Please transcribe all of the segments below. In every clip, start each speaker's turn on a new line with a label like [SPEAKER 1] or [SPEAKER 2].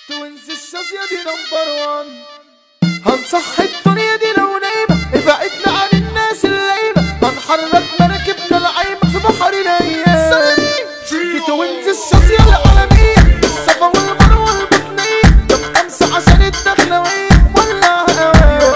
[SPEAKER 1] توينز الشاصية دي نمبر وان هنصحي الدنيا دي لو نايمة ابعدنا عن الناس الليمة هنحرك مراكبنا العايمة في بحر الايام دي توينز الشاصية العالمية الصفا والمروة البطنية طب خمسة عشان الدخلوية ولعها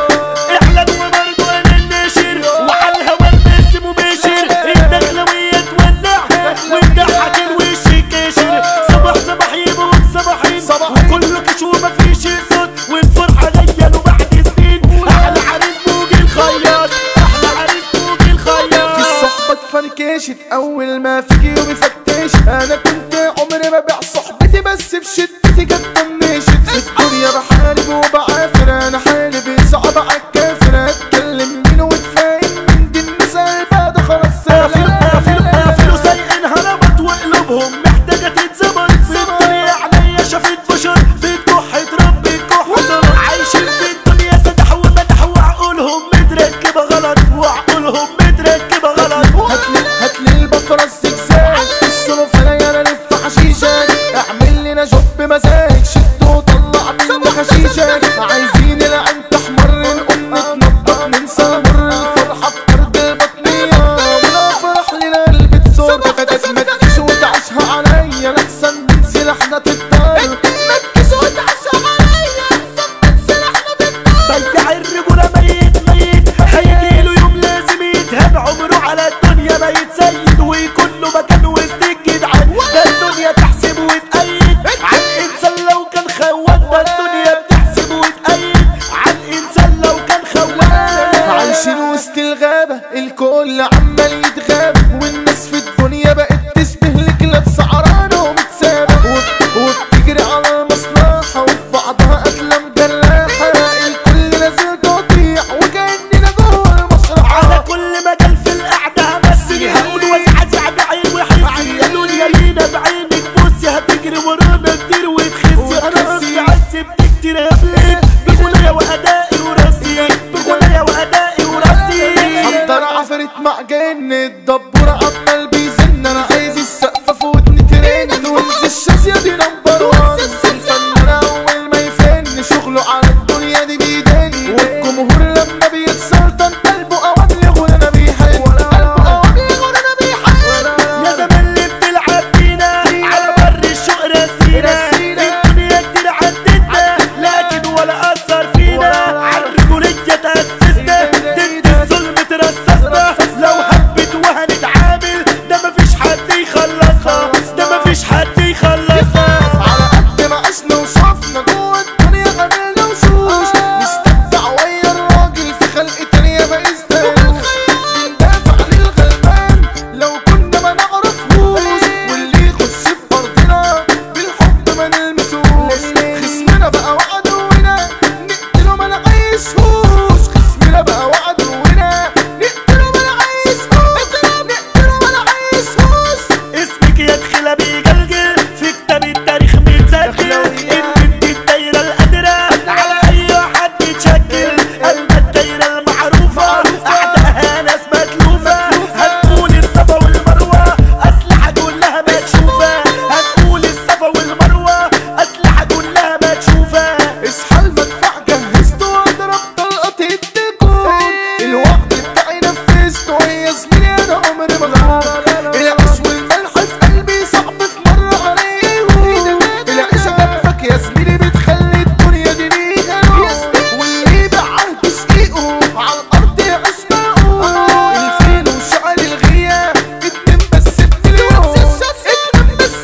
[SPEAKER 2] اعلن وبرضه انا الناشر وعلى الهوا البث مباشر الدخلوية تولعها والضحك الوش كاشر صباح صباح يموت صباحين
[SPEAKER 1] صباحين.
[SPEAKER 2] وكله كش ومفيش صوت والفرحة جاية له بعد سنين احلى عريس بوجي الخياط احلى عريس بوجي
[SPEAKER 1] في
[SPEAKER 2] الخياط
[SPEAKER 1] الصحبة اتفركشت أول ما فيك يومي فتش أنا كنت عمري ما بيع صحبتي بس في شدتي جت طنشت في الدنيا بحارب وبعافر أنا حالي صعب عالكافر أتكلم مين واتفاهم من دي الناس قلبها ده خلاص
[SPEAKER 2] قافلوا قافلوا قافلوا سايقينها ربط وقلوبهم محتاجة تتظبط في الدنيا عليا شافت بشر بتكح ترب بتكح وزرط عايشين في الدنيا سدح ومدح وعقولهم متركبة غلط وعقولهم متركبة غلط
[SPEAKER 1] هاتلي هاتلي البفرة الزجزاج السلوف انا لف حشيشك اعمل لنا جوب بمزاج شد وطلع منا خشيشك عايزين العين تحمر نقوم نتنطط ننسى مر الفرحة في أرض البطنية ولا فرح لنا قلب تزور فتات ما تجيش وتعيشها عليا لحسن من سلاحنا تتضر ما تجيش وتعيشها عليا لحسن من سلاحنا تتضر
[SPEAKER 2] بيع الرجولة ميت ميت هيجيله يوم لازم يتهان عمره على الدنيا ما يتسيد ويكون له مكان وسط الجدعان ده الدنيا تحسب وتأيد عن إنسان لو كان خوان ده الدنيا بتحسب وتأيد عن إنسان لو كان خوان
[SPEAKER 1] عايشين وسط الغابة الكل عمال يتغاب والناس في الدنيا بقت تشبه لكلاب سعرانة ومتسابة وب- وبتجري على المصلحة وفي بعضها قتلة مجرحة الكل نازل تقطيع وكأننا جوه
[SPEAKER 2] على
[SPEAKER 1] المشرحة
[SPEAKER 2] كل مجال في القعدة همثل هقول وازعزع بعين وحس يا دنيا لينا بعينك بصي هتجري ورانا كتير وتخسي انا قصدي عز بتكتير قبلك بغنايا وادائي وراسي بغنايا وادائي وراسي
[SPEAKER 1] حضر عفرت مع جن الدبور عمال بيزن انا عايز السقف في ودني ترن وانزل الشاسية دي نمبر وان الفنان اول ما يفن شغله على الدنيا دي بيداني والجمهور لما بيتسلطن قلبه اوان يغول انا بيحن قلبه اوان يغول انا بيحن
[SPEAKER 2] يا زمان اللي بتلعب بينا على بر الشوق راسينا
[SPEAKER 1] راسينا.
[SPEAKER 2] الدنيا كتير عدتنا لكن ولا اثر فينا عالرجولية تأسسنا ضد الظلم ترسسنا لو هبت وهنتعامل ده مفيش حد يخلصها ده مفيش حد يخلصها
[SPEAKER 1] على قد ما عشنا وشافنا جوه الدنيا عملنا وشوش نستمتع ويا الراجل في خلق تانية ما يستاهلوش بندافع للغلبان لو كنا ما نعرفهوش واللي يخش في ارضنا بالحب ما نلمسوش خصمنا بقى وعدونا نقتله ما نعيشهوش خصمنا بقى وعدونا نقتله ما نعيشهوش نقتله ما نعيشهوش
[SPEAKER 2] اسمك يدخل بيجلجل في كتاب التاريخ متسجل ان انت الدايرة القادرة على اي حد يتشكل قلب الدايرة المعروفة اعدائها ناس متلوفة هتقول الصفا والمروة اسلحة كلها مكشوفة هتقول الصفا والمروة اسلحة كلها مكشوفة
[SPEAKER 1] اصحى المدفع جهزته واضرب طلقة الديكور الوعد بتاعي نفذته يا زميلي انا عمري ما غار العيش والملح في قلبي صعب في مرة عليهم العيشة جنبك يا زميلي بتخلي الدنيا دي ليها نور واللي بعهد شقيقه على الارض يعيش معقول الفين وشعر الغياب اتنين بس بمليون اتنين بس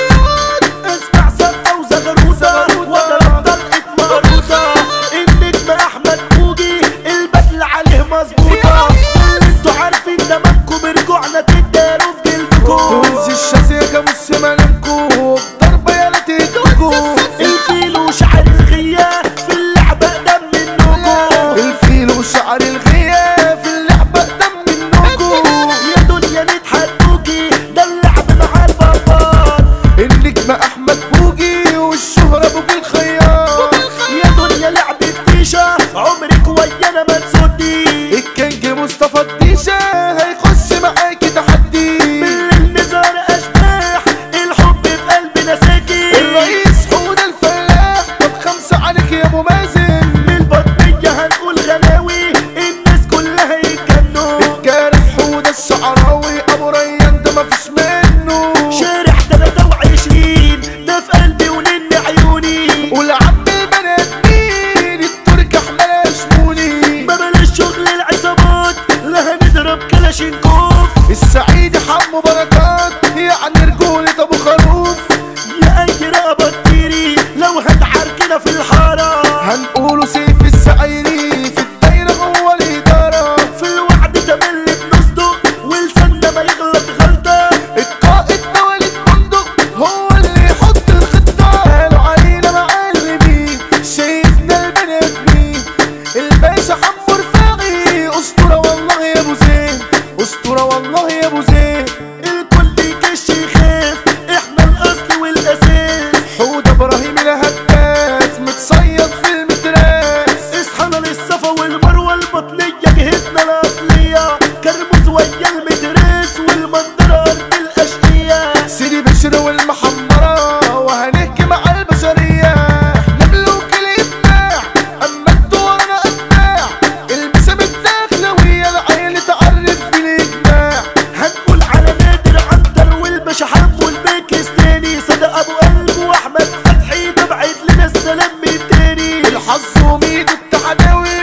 [SPEAKER 1] بمليون
[SPEAKER 2] اسمع سقفة وزغروطة واضرب طلقة مقروطة النجم احمد بوجي البدل عليه مظبوطة اللي انتوا عارفين تمامكم رجوعنا تداروا في جلدكم
[SPEAKER 1] تونس الشاسية كابوس مالكو ضربة يا لا تهدكو
[SPEAKER 2] الفيل وشعر الغياب في اللعبة دم منكم
[SPEAKER 1] الفيل وشعر الغياب في اللعبة دم النوكو
[SPEAKER 2] يا دنيا نتحدوكي ده اللعب مع البابات
[SPEAKER 1] النجم احمد بوجي والشهرة بوجي الخياط
[SPEAKER 2] يا دنيا لعبة فيشة عمرك ويانا ما تسدي
[SPEAKER 1] الكينج مصطفى الديشة هيخش معاكي تحدي
[SPEAKER 2] بالليل نزار اشباح الحب في قلبنا ساكن
[SPEAKER 1] الرئيس حود الفلاح
[SPEAKER 2] هنا في الحارة
[SPEAKER 1] هنقوله سيف السعيري في الدايرة هو الإدارة
[SPEAKER 2] في الوعد تملي بنصدق ولساننا ما يغلط غلطة
[SPEAKER 1] القائد ده وليد بندق هو اللي يحط الخطة قالوا علينا معلمين شايفنا البني آدمين الباشا حمو رفاعي أسطورة والله يا أبو زين أسطورة والله يا أبو زين
[SPEAKER 2] الكل يكش يخاف احنا الاصل والاساس
[SPEAKER 1] حود إبراهيم الهداف متصيد في المتراس
[SPEAKER 2] اصحنا للصفا والمروة البطنية جهتنا الأصلية كرموز ويا المدرس والمنظرة أرض الأشقية
[SPEAKER 1] سيدي بشر والمحمرة وهنحكي مع البشرية احنا ملوك الإبداع أما الدور أنا أتباع البسة بالداخلوية العين تعرف بالإجماع
[SPEAKER 2] هنقول على نادر عنتر والباشا حمو الباكستاني صدق أبو قلب وأحمد فتحي ده بعت لنا السلام من تاني
[SPEAKER 1] الحظ وميد التحداوي